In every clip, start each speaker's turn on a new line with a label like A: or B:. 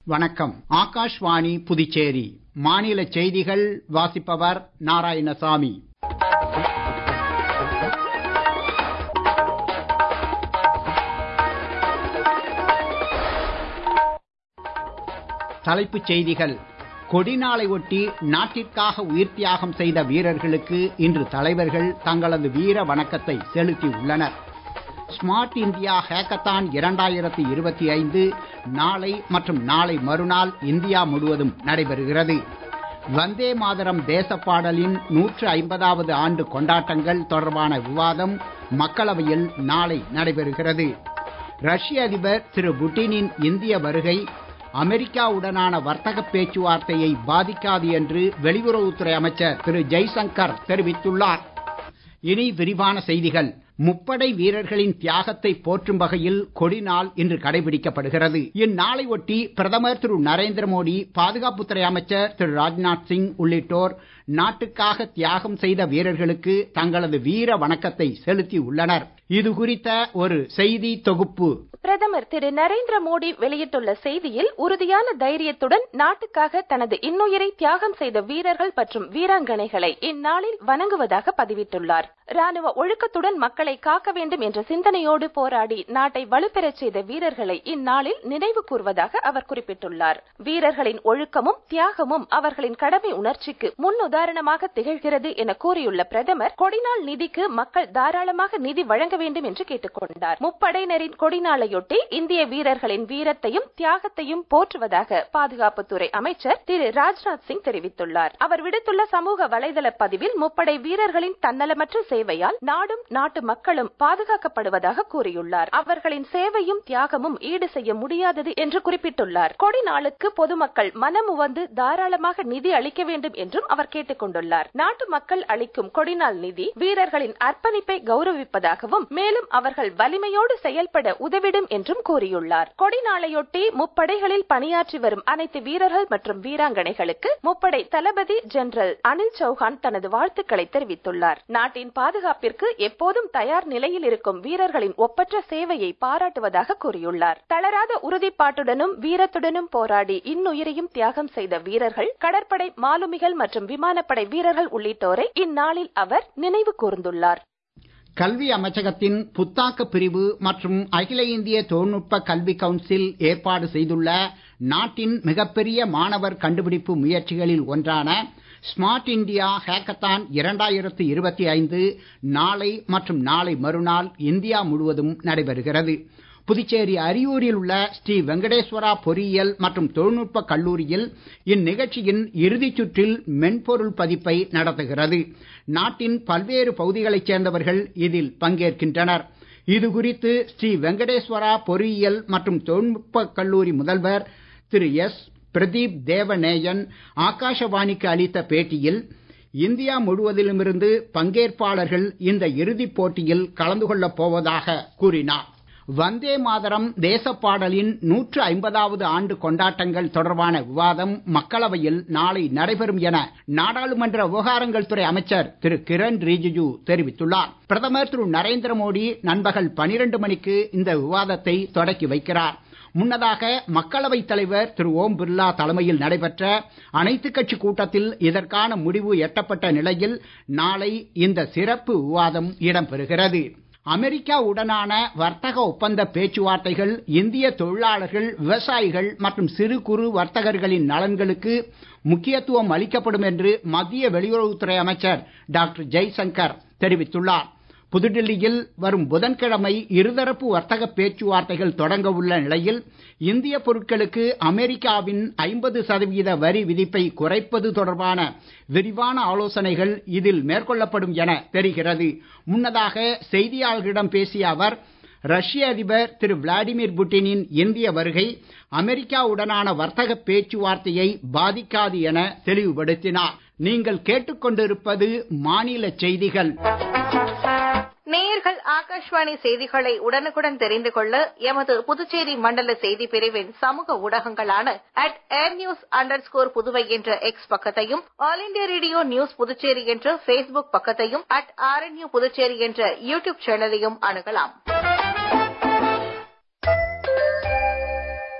A: வணக்கம் ஆகாஷ்வாணி புதுச்சேரி மாநில செய்திகள் வாசிப்பவர் நாராயணசாமி தலைப்புச் செய்திகள் கொடிநாளை ஒட்டி நாட்டிற்காக உயிர் தியாகம் செய்த வீரர்களுக்கு இன்று தலைவர்கள் தங்களது வீர வணக்கத்தை செலுத்தி உள்ளனர் ஸ்மார்ட் இந்தியா ஹேக்கத்தான் இரண்டாயிரத்தி இருபத்தி ஐந்து நாளை மற்றும் நாளை மறுநாள் இந்தியா முழுவதும் நடைபெறுகிறது வந்தே மாதரம் தேசப்பாடலின் நூற்று ஐம்பதாவது ஆண்டு கொண்டாட்டங்கள் தொடர்பான விவாதம் மக்களவையில் நாளை நடைபெறுகிறது ரஷ்ய அதிபர் திரு புட்டினின் இந்திய வருகை அமெரிக்காவுடனான வர்த்தக பேச்சுவார்த்தையை பாதிக்காது என்று வெளியுறவுத்துறை அமைச்சர் திரு ஜெய்சங்கர் தெரிவித்துள்ளார் இனி விரிவான செய்திகள் முப்படை வீரர்களின் தியாகத்தை போற்றும் வகையில் கொடிநாள் இன்று கடைபிடிக்கப்படுகிறது இந்நாளை ஒட்டி பிரதமர் திரு நரேந்திர மோடி பாதுகாப்புத்துறை அமைச்சர் திரு ராஜ்நாத் சிங் உள்ளிட்டோர் நாட்டுக்காக தியாகம் செய்த வீரர்களுக்கு தங்களது வீர வணக்கத்தை செலுத்தி உள்ளனர் இது குறித்த ஒரு செய்தி தொகுப்பு
B: பிரதமர் திரு நரேந்திர மோடி வெளியிட்டுள்ள செய்தியில் உறுதியான தைரியத்துடன் நாட்டுக்காக தனது இன்னுயிரை தியாகம் செய்த வீரர்கள் மற்றும் வீராங்கனைகளை இந்நாளில் வணங்குவதாக பதிவிட்டுள்ளார் ராணுவ ஒழுக்கத்துடன் மக்களை காக்க வேண்டும் என்ற சிந்தனையோடு போராடி நாட்டை வலுப்பெறச் செய்த வீரர்களை இந்நாளில் நினைவு கூர்வதாக அவர் குறிப்பிட்டுள்ளார் வீரர்களின் ஒழுக்கமும் தியாகமும் அவர்களின் கடமை உணர்ச்சிக்கு முன்னுதாரணமாக திகழ்கிறது என கூறியுள்ள பிரதமர் கொடிநாள் நிதிக்கு மக்கள் தாராளமாக நிதி வழங்க வேண்டும் என்று கேட்டுக்கொண்டார் முப்படையினரின் கொடிநாளையொட்டி இந்திய வீரர்களின் வீரத்தையும் தியாகத்தையும் போற்றுவதாக பாதுகாப்புத்துறை அமைச்சர் திரு ராஜ்நாத் சிங் தெரிவித்துள்ளார் அவர் விடுத்துள்ள சமூக வலைதள பதிவில் முப்படை வீரர்களின் தன்னலமற்ற சேவையால் நாடும் நாட்டு மக்களும் பாதுகாக்கப்படுவதாக கூறியுள்ளார் அவர்களின் சேவையும் தியாகமும் ஈடு செய்ய முடியாதது என்று குறிப்பிட்டுள்ளார் கொடி நாளுக்கு பொதுமக்கள் மனமுவந்து தாராளமாக நிதி அளிக்க வேண்டும் என்றும் அவர் கேட்டுக் கொண்டுள்ளார் நாட்டு மக்கள் அளிக்கும் கொடிநாள் நிதி வீரர்களின் அர்ப்பணிப்பை கௌரவிப்பதாகவும் மேலும் அவர்கள் வலிமையோடு செயல்பட உதவிடும் என்றும் கூறியுள்ளார் கொடிநாளையொட்டி முப்படைகளில் பணியாற்றி வரும் அனைத்து வீரர்கள் மற்றும் வீராங்கனைகளுக்கு முப்படை தளபதி ஜெனரல் அனில் சௌஹான் தனது வாழ்த்துக்களை தெரிவித்துள்ளார் நாட்டின் பாதுகாப்பிற்கு எப்போதும் தயார் நிலையில் இருக்கும் வீரர்களின் ஒப்பற்ற சேவையை பாராட்டுவதாக கூறியுள்ளார் தளராத உறுதிப்பாட்டுடனும் வீரத்துடனும் போராடி இன்னுயிரையும் தியாகம் செய்த வீரர்கள் கடற்படை மாலுமிகள் மற்றும் விமானப்படை வீரர்கள் உள்ளிட்டோரை இந்நாளில் அவர் நினைவு கூர்ந்துள்ளார்
A: கல்வி அமைச்சகத்தின் புத்தாக்க பிரிவு மற்றும் அகில இந்திய தொழில்நுட்ப கல்வி கவுன்சில் ஏற்பாடு செய்துள்ள நாட்டின் மிகப்பெரிய மாணவர் கண்டுபிடிப்பு முயற்சிகளில் ஒன்றான ஸ்மார்ட் இந்தியா ஹேக்கத்தான் இரண்டாயிரத்து இருபத்தி ஐந்து நாளை மற்றும் நாளை மறுநாள் இந்தியா முழுவதும் நடைபெறுகிறது புதுச்சேரி அரியூரில் உள்ள ஸ்ரீ வெங்கடேஸ்வரா பொறியியல் மற்றும் தொழில்நுட்ப கல்லூரியில் இந்நிகழ்ச்சியின் இறுதிச் சுற்றில் மென்பொருள் பதிப்பை நடத்துகிறது நாட்டின் பல்வேறு பகுதிகளைச் சேர்ந்தவர்கள் இதில் பங்கேற்கின்றனர் இது குறித்து ஸ்ரீ வெங்கடேஸ்வரா பொறியியல் மற்றும் தொழில்நுட்ப கல்லூரி முதல்வர் திரு எஸ் பிரதீப் தேவநேயன் ஆகாஷவாணிக்கு அளித்த பேட்டியில் இந்தியா முழுவதிலுமிருந்து பங்கேற்பாளர்கள் இந்த இறுதிப் போட்டியில் கலந்து கொள்ளப் போவதாக கூறினார் வந்தே மாதரம் தேசப்பாடலின் நூற்று ஐம்பதாவது ஆண்டு கொண்டாட்டங்கள் தொடர்பான விவாதம் மக்களவையில் நாளை நடைபெறும் என நாடாளுமன்ற விவகாரங்கள் துறை அமைச்சர் திரு கிரண் ரிஜிஜு தெரிவித்துள்ளார் பிரதமர் திரு நரேந்திர மோடி நண்பகல் பனிரெண்டு மணிக்கு இந்த விவாதத்தை தொடக்கி வைக்கிறார் முன்னதாக மக்களவைத் தலைவர் திரு ஓம் பிர்லா தலைமையில் நடைபெற்ற அனைத்துக் கட்சி கூட்டத்தில் இதற்கான முடிவு எட்டப்பட்ட நிலையில் நாளை இந்த சிறப்பு விவாதம் இடம்பெறுகிறது அமெரிக்கா உடனான வர்த்தக ஒப்பந்த பேச்சுவார்த்தைகள் இந்திய தொழிலாளர்கள் விவசாயிகள் மற்றும் சிறு குறு வர்த்தகர்களின் நலன்களுக்கு முக்கியத்துவம் அளிக்கப்படும் என்று மத்திய வெளியுறவுத்துறை அமைச்சர் டாக்டர் ஜெய்சங்கர் தெரிவித்துள்ளார் புதுடில்லியில் வரும் புதன்கிழமை இருதரப்பு வர்த்தக பேச்சுவார்த்தைகள் தொடங்க உள்ள நிலையில் இந்திய பொருட்களுக்கு அமெரிக்காவின் ஐம்பது சதவீத வரி விதிப்பை குறைப்பது தொடர்பான விரிவான ஆலோசனைகள் இதில் மேற்கொள்ளப்படும் என தெரிகிறது முன்னதாக செய்தியாளர்களிடம் பேசிய அவர் ரஷ்ய அதிபர் திரு விளாடிமிர் புட்டினின் இந்திய வருகை அமெரிக்காவுடனான வர்த்தக பேச்சுவார்த்தையை பாதிக்காது என தெளிவுபடுத்தினார் நீங்கள் கேட்டுக்கொண்டிருப்பது மாநில செய்திகள்
C: நேயர்கள் ஆகாஷ்வாணி செய்திகளை உடனுக்குடன் தெரிந்து கொள்ள எமது புதுச்சேரி மண்டல செய்தி பிரிவின் சமூக ஊடகங்களான அட் ஏர் நியூஸ் அண்டர் ஸ்கோர் புதுவை என்ற எக்ஸ் பக்கத்தையும் All India Radio News Puducherry என்ற பேஸ்புக் பக்கத்தையும் அட் ஆர்என்யூ புதுச்சேரி என்ற யூ டியூப் சேனலையும் அணுகலாம்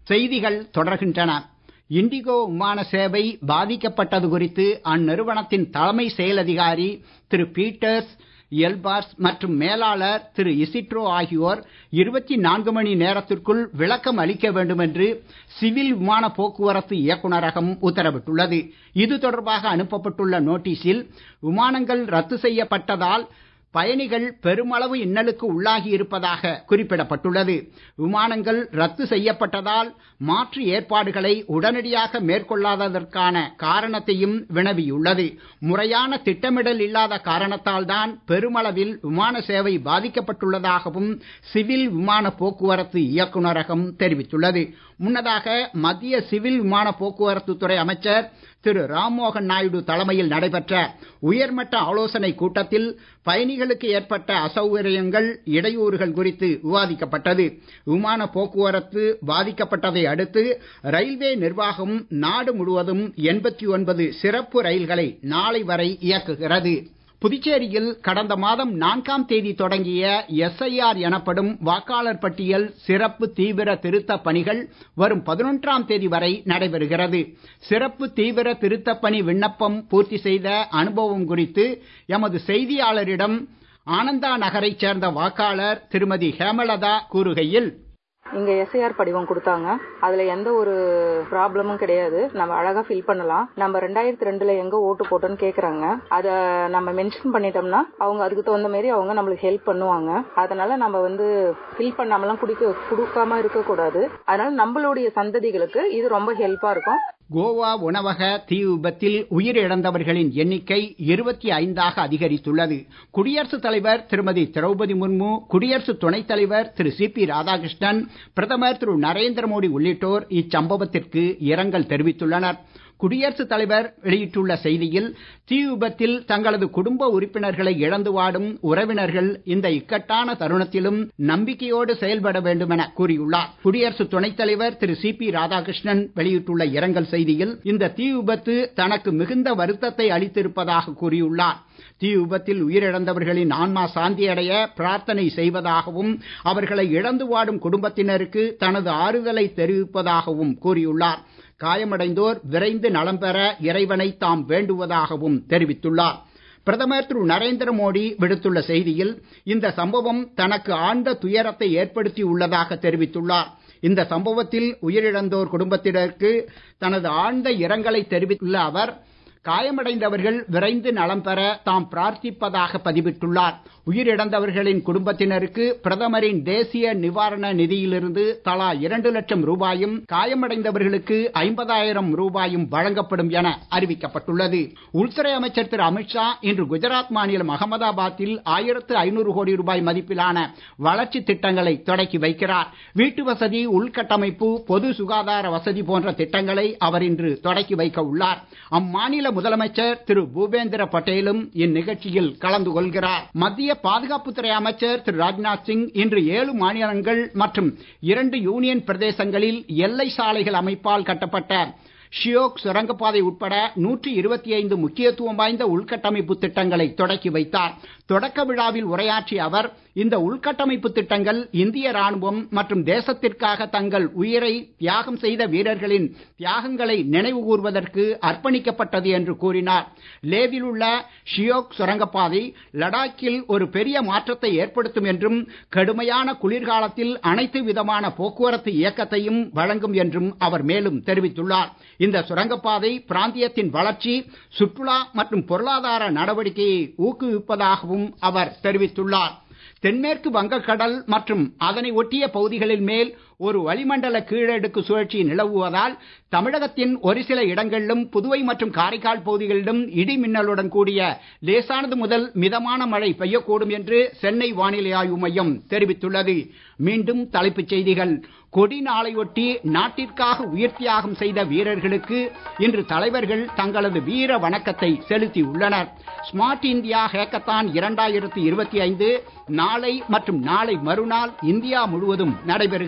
A: செய்திகள் தொடர்கின்றன இண்டிகோ விமான சேவை பாதிக்கப்பட்டது குறித்து அந்நிறுவனத்தின் தலைமை செயலதிகாரி திரு பீட்டர்ஸ் எல்பார்ஸ் மற்றும் மேலாளர் திரு இசிட்ரோ ஆகியோர் இருபத்தி நான்கு மணி நேரத்திற்குள் விளக்கம் அளிக்க வேண்டும் என்று சிவில் விமான போக்குவரத்து இயக்குநரகம் உத்தரவிட்டுள்ளது இது தொடர்பாக அனுப்பப்பட்டுள்ள நோட்டீஸில் விமானங்கள் ரத்து செய்யப்பட்டதால் பயணிகள் பெருமளவு இன்னலுக்கு உள்ளாகி இருப்பதாக குறிப்பிடப்பட்டுள்ளது விமானங்கள் ரத்து செய்யப்பட்டதால் மாற்று ஏற்பாடுகளை உடனடியாக மேற்கொள்ளாததற்கான காரணத்தையும் வினவியுள்ளது முறையான திட்டமிடல் இல்லாத காரணத்தால் தான் பெருமளவில் விமான சேவை பாதிக்கப்பட்டுள்ளதாகவும் சிவில் விமான போக்குவரத்து இயக்குநரகம் தெரிவித்துள்ளது முன்னதாக மத்திய சிவில் விமான போக்குவரத்து துறை அமைச்சர் திரு ராம்மோகன் நாயுடு தலைமையில் நடைபெற்ற உயர்மட்ட ஆலோசனைக் கூட்டத்தில் பயணிகளுக்கு ஏற்பட்ட அசௌகரியங்கள் இடையூறுகள் குறித்து விவாதிக்கப்பட்டது விமான போக்குவரத்து பாதிக்கப்பட்டதை அடுத்து ரயில்வே நிர்வாகம் நாடு முழுவதும் எண்பத்தி ஒன்பது சிறப்பு ரயில்களை நாளை வரை இயக்குகிறது புதுச்சேரியில் கடந்த மாதம் நான்காம் தேதி தொடங்கிய எஸ்ஐஆர் எனப்படும் வாக்காளர் பட்டியல் சிறப்பு தீவிர திருத்த பணிகள் வரும் பதினொன்றாம் தேதி வரை நடைபெறுகிறது சிறப்பு தீவிர திருத்த பணி விண்ணப்பம் பூர்த்தி செய்த அனுபவம் குறித்து எமது செய்தியாளரிடம் ஆனந்தா நகரைச் சேர்ந்த வாக்காளர் திருமதி ஹேமலதா கூறுகையில்
D: இங்க எஸ்ஐஆர் படிவம் கொடுத்தாங்க அதுல எந்த ஒரு ப்ராப்ளமும் கிடையாது நம்ம அழகா ஃபில் பண்ணலாம் நம்ம ரெண்டாயிரத்தி ரெண்டுல எங்க ஓட்டு போட்டோம்னு கேக்குறாங்க அத நம்ம மென்ஷன் பண்ணிட்டோம்னா அவங்க அதுக்கு தகுந்த மாதிரி அவங்க நம்மளுக்கு ஹெல்ப் பண்ணுவாங்க அதனால நம்ம வந்து ஃபில் பண்ணாமலாம் குடிக்க கொடுக்காம இருக்க கூடாது அதனால நம்மளுடைய சந்ததிகளுக்கு இது ரொம்ப ஹெல்ப்பா இருக்கும்
A: கோவா உணவக தீ விபத்தில் உயிரிழந்தவர்களின் எண்ணிக்கை இருபத்தி ஐந்தாக அதிகரித்துள்ளது குடியரசுத் தலைவர் திருமதி திரௌபதி முர்மு குடியரசு துணைத் தலைவர் திரு சி பி ராதாகிருஷ்ணன் பிரதமர் திரு நரேந்திர மோடி உள்ளிட்டோர் இச்சம்பவத்திற்கு இரங்கல் தெரிவித்துள்ளனர் குடியரசுத் தலைவர் வெளியிட்டுள்ள செய்தியில் தீ விபத்தில் தங்களது குடும்ப உறுப்பினர்களை இழந்து வாடும் உறவினர்கள் இந்த இக்கட்டான தருணத்திலும் நம்பிக்கையோடு செயல்பட வேண்டும் என கூறியுள்ளார் குடியரசு துணைத் தலைவர் திரு சி பி ராதாகிருஷ்ணன் வெளியிட்டுள்ள இரங்கல் செய்தியில் இந்த தீ விபத்து தனக்கு மிகுந்த வருத்தத்தை அளித்திருப்பதாக கூறியுள்ளார் தீ விபத்தில் உயிரிழந்தவர்களின் ஆன்மா சாந்தியடைய பிரார்த்தனை செய்வதாகவும் அவர்களை இழந்து வாடும் குடும்பத்தினருக்கு தனது ஆறுதலை தெரிவிப்பதாகவும் கூறியுள்ளார் காயமடைந்தோர் விரைந்து நலம் பெற இறைவனை தாம் வேண்டுவதாகவும் தெரிவித்துள்ளார் பிரதமர் திரு நரேந்திர மோடி விடுத்துள்ள செய்தியில் இந்த சம்பவம் தனக்கு ஆழ்ந்த துயரத்தை ஏற்படுத்தி உள்ளதாக தெரிவித்துள்ளார் இந்த சம்பவத்தில் உயிரிழந்தோர் குடும்பத்தினருக்கு தனது ஆழ்ந்த இரங்கலை தெரிவித்துள்ள அவர் காயமடைந்தவர்கள் விரைந்து நலம் பெற தாம் பிரார்த்திப்பதாக பதிவிட்டுள்ளார் உயிரிழந்தவர்களின் குடும்பத்தினருக்கு பிரதமரின் தேசிய நிவாரண நிதியிலிருந்து தலா இரண்டு லட்சம் ரூபாயும் காயமடைந்தவர்களுக்கு ஐம்பதாயிரம் ரூபாயும் வழங்கப்படும் என அறிவிக்கப்பட்டுள்ளது உள்துறை அமைச்சர் திரு அமித்ஷா இன்று குஜராத் மாநிலம் அகமதாபாத்தில் ஆயிரத்து ஐநூறு கோடி ரூபாய் மதிப்பிலான வளர்ச்சி திட்டங்களை தொடக்கி வைக்கிறார் வீட்டு வசதி உள்கட்டமைப்பு பொது சுகாதார வசதி போன்ற திட்டங்களை அவர் இன்று தொடக்கி வைக்க உள்ளார் அம்மாநில முதலமைச்சர் திரு பூபேந்திர பட்டேலும் இந்நிகழ்ச்சியில் கலந்து கொள்கிறார் மத்திய பாதுகாப்புத்துறை அமைச்சர் திரு ராஜ்நாத் சிங் இன்று ஏழு மாநிலங்கள் மற்றும் இரண்டு யூனியன் பிரதேசங்களில் எல்லை சாலைகள் அமைப்பால் கட்டப்பட்ட ஷியோக் சுரங்கப்பாதை உட்பட நூற்றி இருபத்தி ஐந்து முக்கியத்துவம் வாய்ந்த உள்கட்டமைப்பு திட்டங்களை தொடக்கி வைத்தார் தொடக்க விழாவில் உரையாற்றிய அவர் இந்த உள்கட்டமைப்பு திட்டங்கள் இந்திய ராணுவம் மற்றும் தேசத்திற்காக தங்கள் உயிரை தியாகம் செய்த வீரர்களின் தியாகங்களை நினைவு கூர்வதற்கு அர்ப்பணிக்கப்பட்டது என்று கூறினார் லேவில் உள்ள ஷியோக் சுரங்கப்பாதை லடாக்கில் ஒரு பெரிய மாற்றத்தை ஏற்படுத்தும் என்றும் கடுமையான குளிர்காலத்தில் அனைத்து விதமான போக்குவரத்து இயக்கத்தையும் வழங்கும் என்றும் அவர் மேலும் தெரிவித்துள்ளார் இந்த சுரங்கப்பாதை பிராந்தியத்தின் வளர்ச்சி சுற்றுலா மற்றும் பொருளாதார நடவடிக்கையை ஊக்குவிப்பதாகவும் அவர் தெரிவித்துள்ளார் தென்மேற்கு வங்கக்கடல் மற்றும் அதனை ஒட்டிய பகுதிகளின் மேல் ஒரு வளிமண்டல கீழடுக்கு சுழற்சி நிலவுவதால் தமிழகத்தின் ஒரு சில இடங்களிலும் புதுவை மற்றும் காரைக்கால் பகுதிகளிலும் இடி மின்னலுடன் கூடிய லேசானது முதல் மிதமான மழை பெய்யக்கூடும் என்று சென்னை வானிலை ஆய்வு மையம் தெரிவித்துள்ளது மீண்டும் தலைப்புச் செய்திகள் கொடி நாளையொட்டி நாட்டிற்காக உயிர் தியாகம் செய்த வீரர்களுக்கு இன்று தலைவர்கள் தங்களது வீர வணக்கத்தை செலுத்தி உள்ளனர் ஸ்மார்ட் இந்தியா ஹேக்கத்தான் இரண்டாயிரத்தி இருபத்தி ஐந்து நாளை மற்றும் நாளை மறுநாள் இந்தியா முழுவதும் நடைபெறுகிறது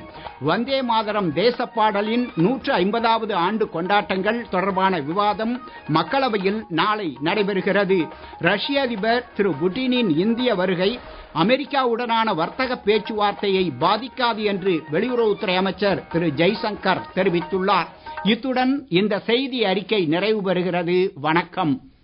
A: வந்தே மாதரம் தேசப்பாடலின் நூற்று ஐம்பதாவது ஆண்டு கொண்டாட்டங்கள் தொடர்பான விவாதம் மக்களவையில் நாளை நடைபெறுகிறது ரஷ்ய அதிபர் திரு புட்டினின் இந்திய வருகை அமெரிக்காவுடனான வர்த்தக பேச்சுவார்த்தையை பாதிக்காது என்று வெளியுறவுத்துறை அமைச்சர் திரு ஜெய்சங்கர் தெரிவித்துள்ளார் இத்துடன் இந்த செய்தி அறிக்கை நிறைவு பெறுகிறது வணக்கம்